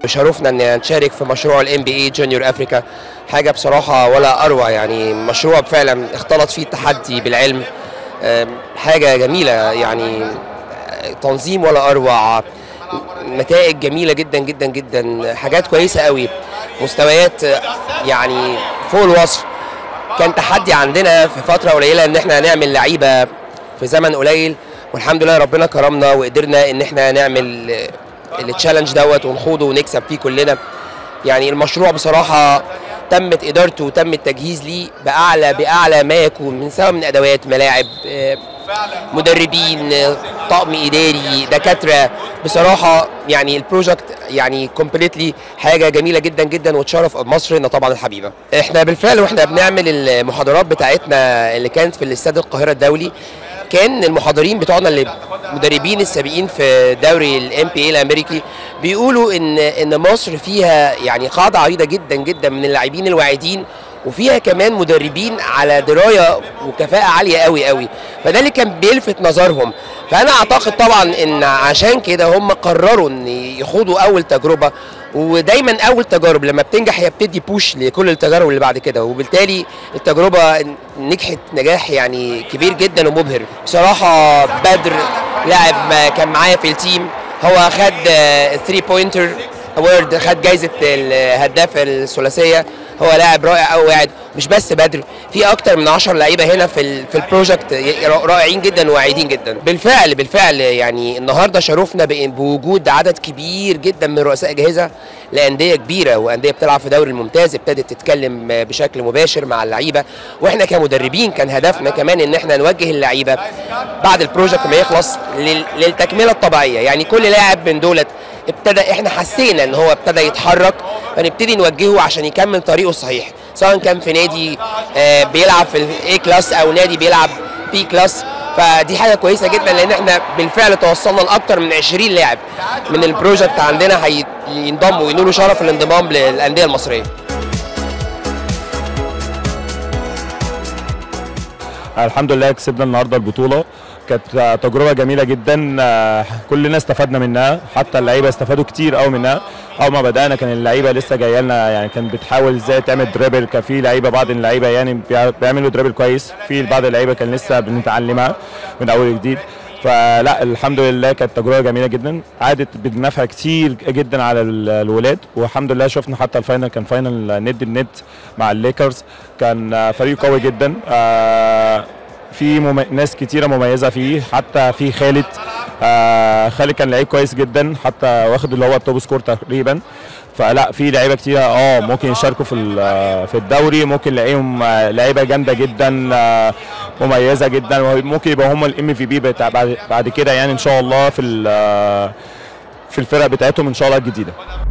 شرفنا ان نشارك في مشروع الام بي اي جونيور افريكا حاجه بصراحه ولا اروع يعني مشروع فعلا اختلط فيه التحدي بالعلم أم، حاجه جميله يعني أه، تنظيم ولا اروع نتائج جميله جدا جدا جدا حاجات كويسه قوي مستويات أه، يعني فوق الوصف كان تحدي عندنا في فتره قليله ان احنا نعمل لعيبه في زمن قليل والحمد لله ربنا كرمنا وقدرنا ان احنا نعمل التشالنج دوت ونخوضه ونكسب فيه كلنا يعني المشروع بصراحه تمت ادارته وتم التجهيز ليه باعلى باعلى ما يكون من سواء من ادوات ملاعب آه، مدربين آه، طقم اداري دكاتره بصراحه يعني البروجكت يعني كومبليتلي حاجه جميله جدا جدا وتشرف مصرنا طبعا الحبيبه احنا بالفعل واحنا بنعمل المحاضرات بتاعتنا اللي كانت في الاستاد القاهره الدولي كان المحاضرين بتوعنا اللي مدربين السابقين في دوري الام بي اي الامريكي بيقولوا ان ان مصر فيها يعني قاعده عريضه جدا جدا من اللاعبين الواعدين وفيها كمان مدربين على درايه وكفاءه عاليه قوي قوي فده اللي كان بيلفت نظرهم فانا اعتقد طبعا ان عشان كده هم قرروا ان يخوضوا اول تجربه ودايما اول تجارب لما بتنجح هي بتدي بوش لكل التجارب اللي بعد كده وبالتالي التجربه نجحت نجاح يعني كبير جدا ومبهر بصراحه بدر لاعب ما كان معايا في التيم هو خد 3 بوينتر اوورد خد جايزه الهداف الثلاثيه هو لاعب رائع قوي قاعد مش بس بدر في اكتر من 10 لعيبه هنا في ال في البروجكت رائعين جدا وواعدين جدا بالفعل بالفعل يعني النهارده شرفنا بإن- بوجود عدد كبير جدا من رؤساء اجهزه لانديه كبيره وانديه بتلعب في دوري الممتاز ابتدت تتكلم بشكل مباشر مع اللعيبه واحنا كمدربين كان هدفنا كمان ان احنا نوجه اللعيبه بعد البروجكت ما يخلص لل- للتكمله الطبيعيه يعني كل لاعب من دولت ابتدى احنا حسينا ان هو ابتدى يتحرك فنبتدي نوجهه عشان يكمل طريقه الصحيح سواء كان في نادي آه، بيلعب في الاي كلاس او نادي بيلعب بي كلاس فدي حاجه كويسه جدا لان احنا بالفعل توصلنا لاكثر من 20 لاعب من البروجكت عندنا هينضموا وينولوا شرف الانضمام للانديه المصريه الحمد لله كسبنا النهارده البطوله كانت تجربه جميله جدا آه، كلنا استفدنا منها حتى اللعيبه استفادوا كتير قوي منها اول ما بدانا كان اللعيبه لسه جايه لنا يعني كان بتحاول ازاي تعمل دريبل كان في لعيبه بعض اللعيبه يعني بيع- بيعملوا دريبل كويس في بعض اللعيبه كان لسه بنتعلمها من اول جديد فلا الحمد لله كانت تجربه جميله جدا عادت بالنفع كتير جدا على ال- الولاد والحمد لله شفنا حتى الفاينل كان فاينل ند النت مع الليكرز كان آه، فريق قوي جدا آه، في مم... ناس كتيره مميزه فيه حتى في خالد آه خالد كان لعيب كويس جدا حتى واخد اللي هو التوب سكور تقريبا فلا في لعيبه كتيره اه ممكن يشاركوا في ال- في الدوري ممكن نلاقيهم آه، لعيبه جامده جدا آه، مميزه جدا وممكن يبقى هم الام في بي بتاع بعد بعد كده يعني ان شاء الله في ال- آه، في الفرق بتاعتهم ان شاء الله الجديده